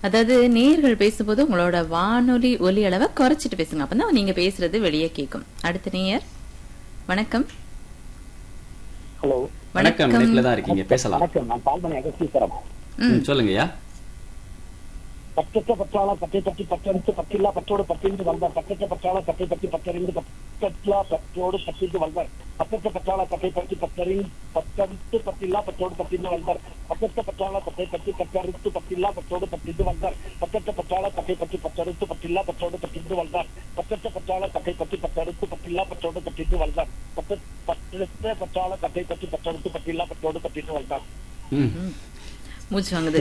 அதாவது நேர்கள் பேசும்போது உங்களோட வானொலி ஒலி அளவை குறைச்சிட்டு பேசுங்க அப்பதான் நீங்க பேசுறது வெளியே கேட்கும் அடுத்த நேயர் வணக்கம் ஹலோ வணக்கம் இணைப்புல தான் இருக்கீங்க பேசலாம் வணக்கம் நான் பால்மணி அகஸ்தீஸ்வரம் ம் ம், சொல்லுங்கய்யா பற்றற்ற பற்றாள பற்றை பற்றி பற்றறிந்து பற்றில்லா பற்றோடு பற்றிந்து வந்தார் பற்றற்ற பற்றாள பற்றை பற்றி பற்றறிந்து பற்றா பற்றோடு பற்றிந்து வந்தார் பற்றற்ற பற்றாள பற்றை பற்றி பற்றறிந்து பற்றறித்து பற்றில்லா பற்றோடு பற்றிந்து வந்தார் பற்றற்ற பற்றாள பற்றை பற்றி பற்றறித்து பற்றில்லா பற்றோடு பற்றிந்து வந்தார் பற்றற்ற பற்றாள பற்றை பற்றி பற்றறித்து பற்றில்லா பற்றோடு பற்றிந்து வந்தார் பற்றற்ற பற்றாள பற்றை பற்றி பற்றறித்து பற்றில்லா பற்றோடு பற்றிந்து வந்தார் பற்ற பற்றற்ற பற்றாள பற்றை பற்றி பற்றறித்து பற்றில்லா பற்றோடு பற்றிந்து வந்தார் ம். மூச்சு வாங்குது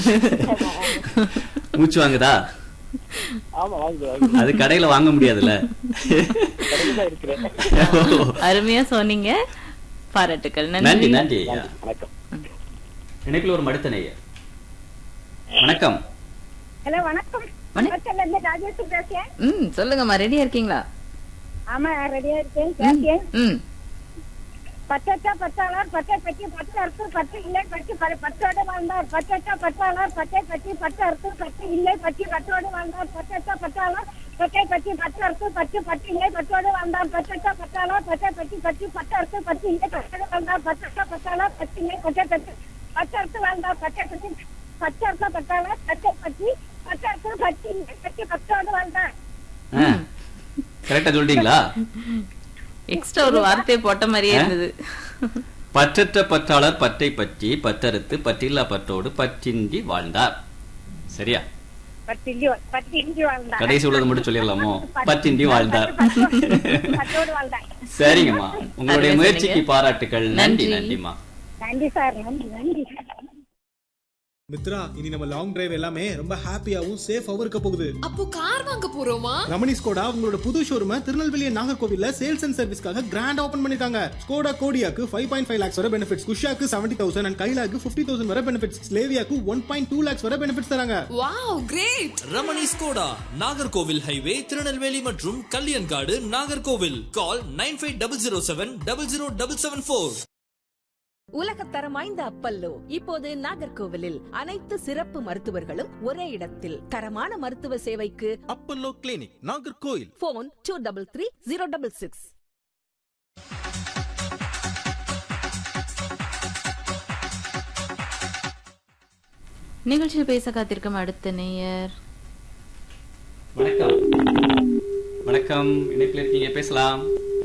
மூச்சு வாங்குதா ஆமா வாங்க வாங்க அது கடையில வாங்க முடியாதுல்ல கடையில்தான் இருக்கிறேன் அருமையா சொன்னீங்க பாராட்டுக்கள் நன்றி நன்றி நன்றி ஐயா வணக்கம் இணைப்புல ஒரு மடுத்த நேயர் வணக்கம் ஹலோ வணக்கம் வணக்கம். ஹோட்டல்ல இருந்து ராஜேஷ் பேசுறேன் ம் சொல்லுங்கம்மா ரெடியா இருக்கீங்களா ஆமா ரெடியா இருக்கேன் பேசுறேன் ம் பச்சச்சா பச்சாளர் பச்சை பற்றி பச்சை அறுத்து பச்சை இல்லை பற்றி ப- பச்சோடு வாழ்ந்தார் பச்சச்சா பச்சாளர் பச்சை பற்றி பச்சை அறுத்து பச்சை இல்லை பற்றி பச்சோடு வாழ்ந்தார் பச்சச்சா பச்சாளர் பச்சை பற்றி பச்சை அறுத்து பச்சை பற்றி இல்லை பச்சோடு வாழ்ந்தார் பச்சச்சா பச்சாளர் பச்சை பற்றி பற்றி பச்சை அறுத்து பச்சை இல்லை பச்சோடு வாழ்ந்தார் பச்சச்சா பச்சாளர் பச்சை இல்லை பச்சை பற்றி பச்சை அறுத்து வாழ்ந்தார் பச்சை பற்றி பச்சை அறுத்த பச்சாளர் பச்சை பற்றி பச்சை அறுத்து பச்சை இல்லை பற்றி பச்சோடு வாழ்ந்தார் கரெக்டா சொல்லிட்டீங்களா எக்ஸ்ட்ரா ஒரு வார்த்தையை போட்ட மாதிரியே இருந்தது பற்றற்ற பற்றாளர் பற்றை பற்றி பற்றறுத்து பற்றில்லா பற்றோடு பற்றின்றி வாழ்ந்தார் சரியா பத்தின்றி பத்தின்றி வாழ்ந்தார் கடைசி உள்ளது மட்டும் சொல்லிடலாமோ பற்றின்றி வாழ்ந்தார் பத்தோடு வாழ்ந்தார் சரிங்கம்மா உங்களுடைய அருமையா முயற்சிக்கு சொன்னீங்க. பாராட்டுகள் நன்றி நன்றி. நன்றிம்மா நன்றி சார் நன்றி நன்றி மித்ரா இனி நம்ம லாங் டிரைவ் எல்லாமே ரொம்ப ஹாப்பியாவும் சேஃபாவும் இருக்க போகுது அப்போ கார் வாங்க போறோமா ரமணி ஸ்கோடா உங்களோட புது ஷோரூம திருநெல்வேலி நாகர்கோவில்ல சேல்ஸ் அண்ட் சர்வீஸ்க்காக கிராண்ட் ஓபன் பண்ணிருக்காங்க ஸ்கோடா கோடியாக்கு ஃபைவ் பாயிண்ட் ஃபைவ் லேக்ஸ் வரை பெனிஃபிட்ஸ் குஷாக்கு செவன்டி தௌசண்ட் அண்ட் கைலாக்கு ஃபிஃப்டி தௌசண்ட் வரை பெனிஃபிட்ஸ் ஸ்லேவியாக்கு ஒன் பாயிண்ட் டூ லேக்ஸ் வரை பெனிஃபிட்ஸ் தராங்க wow great Ramani Skoda Nagercoil highway Tirunelveli மற்றும் Kalyankadu Nagercoil call nine five double zero seven double zero double seven four உலகத்தரம் வாய்ந்த அப்பல்லோ இப்போது நாகர்கோவிலில் அனைத்து சிறப்பு மருத்துவர்களும் ஒரே இடத்தில் தரமான மருத்துவ சேவைக்கு Apollo clinic Nagercoil phone two double three zero double six நிகழ்ச்சியில் பேச காத்திருக்கும் அடுத்த நேயர் வணக்கம் வணக்கம் இணைப்பில் இருக்கீங்க பேசலாம்